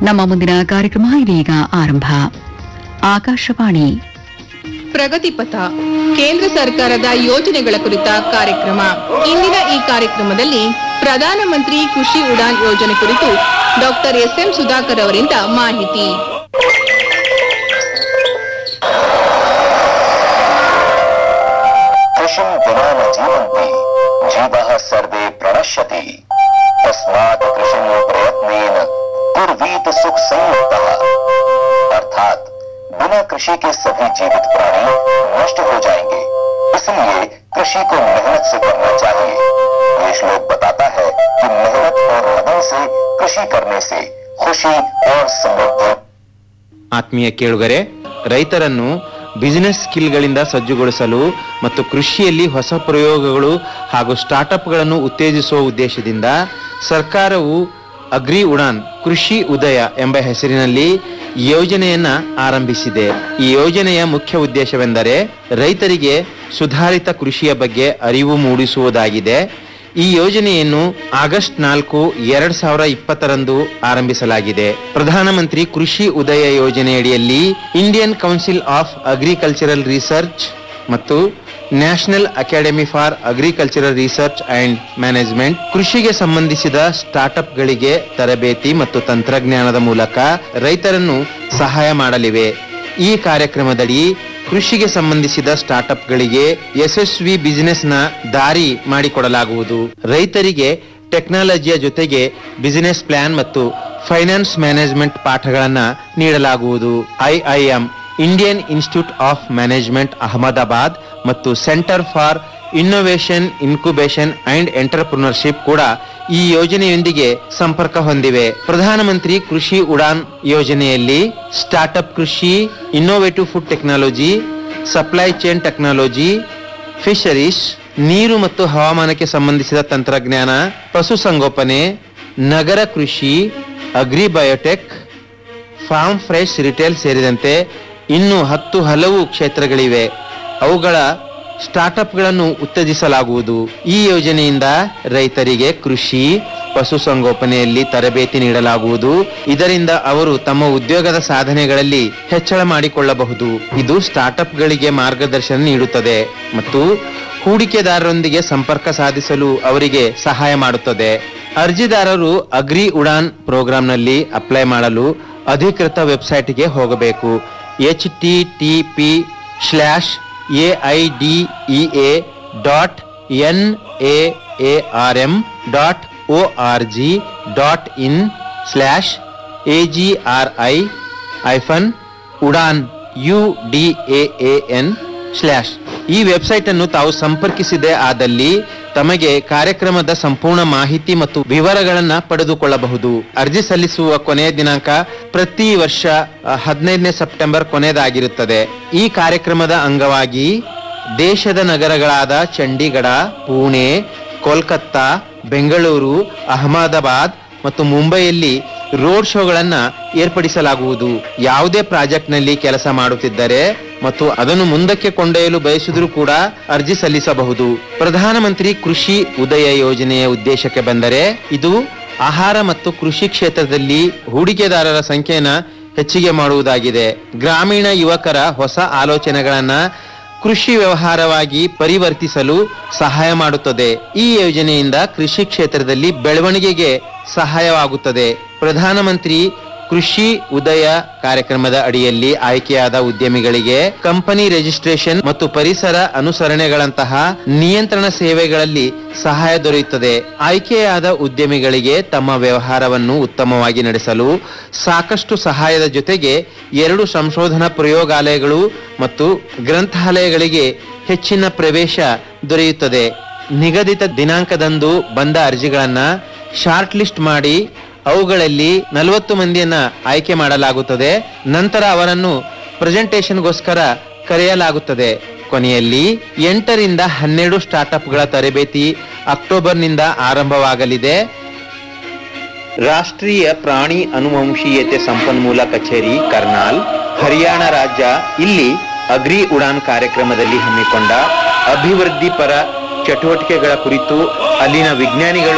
ನಮ್ಮ ಮುಂದಿನ ಕಾರ್ಯಕ್ರಮ ಇದೀಗ ಆರಂಭ ಆಕಾಶವಾಣಿ ಪ್ರಗತಿ ಪಥ ಕೇಂದ್ರ ಸರ್ಕಾರದ ಯೋಜನೆಗಳ ಕುರಿತ ಕಾರ್ಯಕ್ರಮ ಇಂದಿನ ಈ ಕಾರ್ಯಕ್ರಮದಲ್ಲಿ ಪ್ರಧಾನಮಂತ್ರಿ ಕೃಷಿ ಉಡಾನ್ ಯೋಜನೆ ಕುರಿತು ಡಾಕ್ಟರ್ ಎಸ್ ಎಂ ಸುಧಾಕರ್ ಅವರಿಂದ ಮಾಹಿತಿ कृषिं विना न जीवन्ति जीवः सर्वे प्रणश्यति तस्मात् कृषिं प्रयत्नेन कुर्वीत सुख संयुक्तः अर्थात बिना कृषि के सभी जीवित प्राणी नष्ट हो जाएंगे इसलिए कृषि को मेहनत से करना चाहिए ये श्लोक बताता है कि मेहनत और लगन से कृषि करने से खुशी और समृद्धि ಆತ್ಮೀಯ ಕೇಳುಗರೆ ರೈತರನ್ನು ಬಿಸಿನೆಸ್ ಸ್ಕಿಲ್ಗಳಿಂದ ಸಜ್ಜುಗೊಳಿಸಲು ಮತ್ತು ಕೃಷಿಯಲ್ಲಿ ಹೊಸ ಪ್ರಯೋಗಗಳು ಹಾಗೂ ಸ್ಟಾರ್ಟ್ಅಪ್ಗಳನ್ನು ಉತ್ತೇಜಿಸುವ ಉದ್ದೇಶದಿಂದ ಸರ್ಕಾರವು ಅಗ್ರಿ ಉಡಾನ್ ಕೃಷಿ ಉದಯ ಎಂಬ ಹೆಸರಿನಲ್ಲಿ ಯೋಜನೆಯನ್ನ ಆರಂಭಿಸಿದೆ ಈ ಯೋಜನೆಯ ಮುಖ್ಯ ಉದ್ದೇಶವೆಂದರೆ ರೈತರಿಗೆ ಸುಧಾರಿತ ಕೃಷಿಯ ಬಗ್ಗೆ ಅರಿವು ಮೂಡಿಸುವುದಾಗಿದೆ ಈ ಯೋಜನೆಯನ್ನು ಆಗಸ್ಟ್ ನಾಲ್ಕು ಎರಡ್ ಸಾವಿರ ಇಪ್ಪತ್ತರಂದು ಆರಂಭಿಸಲಾಗಿದೆ ಪ್ರಧಾನಮಂತ್ರಿ ಕೃಷಿ ಉದಯ ಯೋಜನೆಯಡಿಯಲ್ಲಿ Indian council of agricultural research ಮತ್ತು national academy for agricultural research and management ಕೃಷಿಗೆ ಸಂಬಂಧಿಸಿದ ಸ್ಟಾರ್ಟ್ಅಪ್ಗಳಿಗೆ ತರಬೇತಿ ಮತ್ತು ತಂತ್ರಜ್ಞಾನದ ಮೂಲಕ ರೈತರನ್ನು ಸಹಾಯ ಮಾಡಲಿವೆ ಈ ಕಾರ್ಯಕ್ರಮದಡಿ ಕೃಷಿಗೆ ಸಂಬಂಧಿಸಿದ ಸ್ಟಾರ್ಟ್ಅಪ್ಗಳಿಗೆ ಯಶಸ್ವಿ ಬಿಸಿನೆಸ್ನ ದಾರಿ ಮಾಡಿಕೊಡಲಾಗುವುದು ರೈತರಿಗೆ ಟೆಕ್ನಾಲಜಿಯ ಜೊತೆಗೆ ಬಿಸಿನೆಸ್ ಪ್ಲಾನ್ ಮತ್ತು ಫೈನಾನ್ಸ್ ಮ್ಯಾನೇಜ್ಮೆಂಟ್ ಪಾಠಗಳನ್ನ ನೀಡಲಾಗುವುದು IIM Indian institute of management Ahmedabad ಮತ್ತು centre for innovation incubation and entrepreneurship ಕೂಡ ಈ ಯೋಜನೆಯೊಂದಿಗೆ ಸಂಪರ್ಕ ಹೊಂದಿವೆ ಪ್ರಧಾನಮಂತ್ರಿ ಕೃಷಿ ಉಡಾನ್ ಯೋಜನೆಯಲ್ಲಿ ಸ್ಟಾರ್ಟ್ಅಪ್ ಕೃಷಿ innovative food technology supply chain technology fisheries ನೀರು ಮತ್ತು ಹವಾಮಾನಕ್ಕೆ ಸಂಬಂಧಿಸಿದ ತಂತ್ರಜ್ಞಾನ ಪಶುಸಂಗೋಪನೆ ನಗರ ಕೃಷಿ ಅಗ್ರಿಬಯೋಟೆಕ್ ಫಾರ್ಮ್ ಫ್ರೆಶ್ ರಿಟೇಲ್ ಸೇರಿದಂತೆ ಇನ್ನು ಹತ್ತು ಹಲವು ಕ್ಷೇತ್ರಗಳಿವೆ ಅವುಗಳ ಸ್ಟಾರ್ಟ್ಅಪ್ಗಳನ್ನು ಉತ್ತೇಜಿಸಲಾಗುವುದು ಈ ಯೋಜನೆಯಿಂದ ರೈತರಿಗೆ ಕೃಷಿ ಪಶುಸಂಗೋಪನೆಯಲ್ಲಿ ತರಬೇತಿ ನೀಡಲಾಗುವುದು ಇದರಿಂದ ಅವರು ತಮ್ಮ ಉದ್ಯೋಗದ ಸಾಧನೆಗಳಲ್ಲಿ ಹೆಚ್ಚಳ ಮಾಡಿಕೊಳ್ಳಬಹುದು ಇದು ಸ್ಟಾರ್ಟ್ಅಪ್ಗಳಿಗೆ ಮಾರ್ಗದರ್ಶನ ನೀಡುತ್ತದೆ ಮತ್ತು ಹೂಡಿಕೆದಾರರೊಂದಿಗೆ ಸಂಪರ್ಕ ಸಾಧಿಸಲು ಅವರಿಗೆ ಸಹಾಯ ಮಾಡುತ್ತದೆ ಅರ್ಜಿದಾರರು ಅಗ್ರಿ ಉಡಾನ್ ಪ್ರೋಗ್ರಾಂನಲ್ಲಿ ಅಪ್ಲೈ ಮಾಡಲು ಅಧಿಕೃತ ವೆಬ್ಸೈಟ್ಗೆ ಹೋಗಬೇಕು H T T P slash A I D E A dot N A A R M dot O R G dot in slash A G R I hyphen Udaan U D A A N slash ಈ website ಅನ್ನು ತಾವು ಸಂಪರ್ಕಿಸಿದೆ ಆದಲ್ಲಿ ತಮಗೆ ಕಾರ್ಯಕ್ರಮದ ಸಂಪೂರ್ಣ ಮಾಹಿತಿ ಮತ್ತು ವಿವರಗಳನ್ನ ಪಡೆದುಕೊಳ್ಳಬಹುದು ಅರ್ಜಿ ಸಲ್ಲಿಸುವ ಕೊನೆಯ ದಿನಾಂಕ ಪ್ರತಿ ವರ್ಷ ಹದಿನೈದನೇ ಸೆಪ್ಟೆಂಬರ್ ಕೊನೆಯದಾಗಿರುತ್ತದೆ ಈ ಕಾರ್ಯಕ್ರಮದ ಅಂಗವಾಗಿ ದೇಶದ ನಗರಗಳಾದ ಚಂಡೀಗಢ ಪುಣೆ ಕೋಲ್ಕತ್ತಾ ಬೆಂಗಳೂರು ಅಹಮದಾಬಾದ್ ಮತ್ತು ಮುಂಬೈಯಲ್ಲಿ ರೋಡ್ ಶೋಗಳನ್ನ ಏರ್ಪಡಿಸಲಾಗುವುದು ಯಾವುದೇ ಪ್ರಾಜೆಕ್ಟ್ನಲ್ಲಿ ಕೆಲಸ ಮಾಡುತ್ತಿದ್ದರೆ ಮತ್ತು ಅದನ್ನು ಮುಂದಕ್ಕೆ ಕೊಂಡೊಯ್ಯಲು ಬಯಸಿದರೂ ಕೂಡ ಅರ್ಜಿ ಸಲ್ಲಿಸಬಹುದು ಪ್ರಧಾನಮಂತ್ರಿ ಕೃಷಿ ಉದಯ ಯೋಜನೆಯ ಉದ್ದೇಶಕ್ಕೆ ಬಂದರೆ ಇದು ಆಹಾರ ಮತ್ತು ಕೃಷಿ ಕ್ಷೇತ್ರದಲ್ಲಿ ಹೂಡಿಕೆದಾರರ ಸಂಖ್ಯೆಯನ್ನ ಹೆಚ್ಚಿಗೆ ಮಾಡುವುದಾಗಿದೆ ಗ್ರಾಮೀಣ ಯುವಕರ ಹೊಸ ಆಲೋಚನೆಗಳನ್ನ ಕೃಷಿ ವ್ಯವಹಾರವಾಗಿ ಪರಿವರ್ತಿಸಲು ಸಹಾಯ ಮಾಡುತ್ತದೆ ಈ ಯೋಜನೆಯಿಂದ ಕೃಷಿ ಕ್ಷೇತ್ರದಲ್ಲಿ ಬೆಳವಣಿಗೆಗೆ ಸಹಾಯವಾಗುತ್ತದೆ ಪ್ರಧಾನಮಂತ್ರಿ ಕೃಷಿ ಉದಯ ಕಾರ್ಯಕ್ರಮದ ಅಡಿಯಲ್ಲಿ ಆಯ್ಕೆಯಾದ ಉದ್ಯಮಿಗಳಿಗೆ ಕಂಪನಿ ರಿಜಿಸ್ಟ್ರೇಷನ್ ಮತ್ತು ಪರಿಸರ ಅನುಸರಣೆಗಳಂತಹ ನಿಯಂತ್ರಣ ಸೇವೆಗಳಲ್ಲಿ ಸಹಾಯ ದೊರೆಯುತ್ತದೆ ಆಯ್ಕೆಯಾದ ಉದ್ಯಮಿಗಳಿಗೆ ತಮ್ಮ ವ್ಯವಹಾರವನ್ನು ಉತ್ತಮವಾಗಿ ನಡೆಸಲು ಸಾಕಷ್ಟು ಸಹಾಯದ ಜೊತೆಗೆ ಎರಡು ಸಂಶೋಧನಾ ಪ್ರಯೋಗಾಲಯಗಳು ಮತ್ತು ಗ್ರಂಥಾಲಯಗಳಿಗೆ ಹೆಚ್ಚಿನ ಪ್ರವೇಶ ದೊರೆಯುತ್ತದೆ ನಿಗದಿತ ದಿನಾಂಕದಂದು ಬಂದ ಅರ್ಜಿಗಳನ್ನ ಶಾರ್ಟ್ ಲಿಸ್ಟ್ ಮಾಡಿ ಅವುಗಳಲ್ಲಿ ನಲವತ್ತು ಮಂದಿಯನ್ನ ಆಯ್ಕೆ ಮಾಡಲಾಗುತ್ತದೆ ನಂತರ ಅವರನ್ನು ಪ್ರೆಸೆಂಟೇಷನ್ಗೋಸ್ಕರ ಕರೆಯಲಾಗುತ್ತದೆ ಕೊನೆಯಲ್ಲಿ ಎಂಟರಿಂದ ಹನ್ನೆರಡು ಸ್ಟಾರ್ಟ್ಅಪ್ಗಳ ತರಬೇತಿ ಅಕ್ಟೋಬರ್ನಿಂದ ಆರಂಭವಾಗಲಿದೆ ರಾಷ್ಟ್ರೀಯ ಪ್ರಾಣಿ ಅನುವಂಶೀಯತೆ ಸಂಪನ್ಮೂಲ ಕಚೇರಿ ಕರ್ನಾಲ್ ಹರಿಯಾಣ ರಾಜ್ಯ ಇಲ್ಲಿ ಅಗ್ರಿ ಉಡಾನ್ ಕಾರ್ಯಕ್ರಮದಲ್ಲಿ ಹಮ್ಮಿಕೊಂಡ ಅಭಿವೃದ್ಧಿ ಪರ ಚಟುವಟಿಕೆಗಳ ಕುರಿತು ಅಲ್ಲಿನ ವಿಜ್ಞಾನಿಗಳು